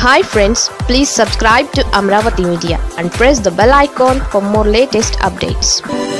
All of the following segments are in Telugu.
hi friends please subscribe to Amaravati media and press the bell icon for more latest updates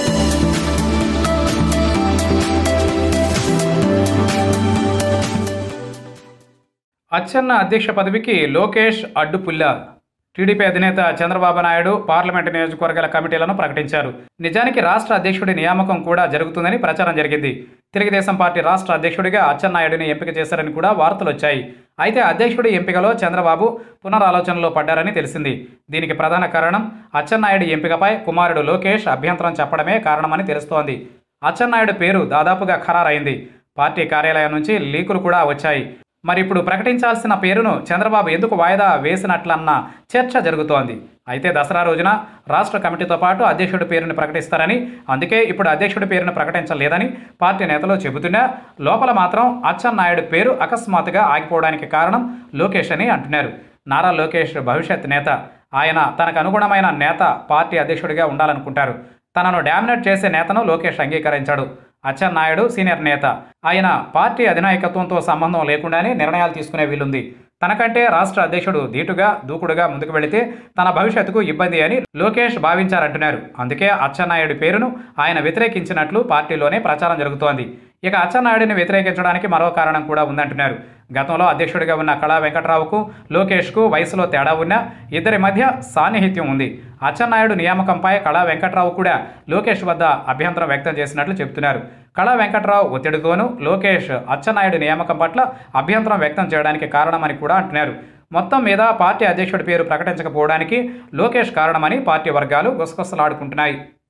Atchanna అధ్యక్ష పదవికి లోకేష్ అడ్డుపుల్ల టీడీపీ అధినేత చంద్రబాబు నాయుడు పార్లమెంటు నియోజకవర్గాల కమిటీలను ప్రకటించారు నిజానికి రాష్ట్ర అధ్యక్షుడి నియామకం కూడా జరుగుతుందని ప్రచారం జరిగింది తెలుగుదేశం పార్టీ రాష్ట్ర అధ్యక్షుడిగా అచ్చెన్నాయుడిని ఎంపిక చేశారని కూడా వార్తలు వచ్చాయి అయితే అధ్యక్షుడి ఎంపికలో చంద్రబాబు పునరాలోచనలో పడ్డారని తెలిసింది దీనికి ప్రధాన కారణం అచ్చెన్నాయుడి ఎంపికపై కుమారుడు లోకేష్ అభ్యంతరం చెప్పడమే కారణమని తెలుస్తోంది అచ్చెన్నాయుడు పేరు దాదాపుగా ఖరారైంది పార్టీ కార్యాలయం నుంచి లీకులు కూడా వచ్చాయి మరి ఇప్పుడు ప్రకటించాల్సిన పేరును చంద్రబాబు ఎందుకు వాయిదా వేసినట్లన్న చర్చ జరుగుతోంది అయితే దసరా రోజున రాష్ట్ర కమిటీతో పాటు అధ్యక్షుడి పేరును ప్రకటిస్తారని అందుకే ఇప్పుడు అధ్యక్షుడి పేరును ప్రకటించలేదని పార్టీ నేతలు చెబుతున్నా లోపల మాత్రం అచ్చెన్నాయుడు పేరు అకస్మాత్తుగా ఆగిపోవడానికి కారణం లోకేష్ అని అంటున్నారు నారా లోకేష్ భవిష్యత్ నేత ఆయన తనకు అనుగుణమైన నేత పార్టీ అధ్యక్షుడిగా ఉండాలనుకుంటారు తనను డామినేట్ చేసే నేతను లోకేష్ అంగీకరించాడు అచ్చెన్నాయుడు సీనియర్ నేత ఆయన పార్టీ అధినాయకత్వంతో సంబంధం లేకుండానే నిర్ణయాలు తీసుకునే వీలుంది తనకంటే రాష్ట్ర అధ్యక్షుడు ధీటుగా దూకుడుగా ముందుకు వెళితే తన భవిష్యత్తుకు ఇబ్బంది అని లోకేష్ భావించారంటున్నారు అందుకే అచ్చెన్నాయుడి పేరును ఆయన వ్యతిరేకించినట్లు పార్టీలోనే ప్రచారం జరుగుతోంది ఇక అచ్చెన్నాయుడిని వ్యతిరేకించడానికి మరో కారణం కూడా ఉందంటున్నారు గతంలో అధ్యక్షుడిగా ఉన్న కళా వెంకట్రావుకు లోకేష్కు వయసులో తేడా ఉన్నా ఇద్దరి మధ్య సాన్నిహిత్యం ఉంది అచ్చెన్నాయుడు నియామకంపై కళా వెంకట్రావు కూడా లోకేష్ వద్ద అభ్యంతరం వ్యక్తం చేసినట్లు చెబుతున్నారు కళా వెంకట్రావు ఒత్తిడితోనూ లోకేష్ అచ్చెన్నాయుడు నియామకం పట్ల అభ్యంతరం వ్యక్తం చేయడానికి కారణమని కూడా అంటున్నారు మొత్తం మీద పార్టీ అధ్యక్షుడి పేరు ప్రకటించకపోవడానికి లోకేష్ కారణమని పార్టీ వర్గాలు గుసగుసలాడుకుంటున్నాయి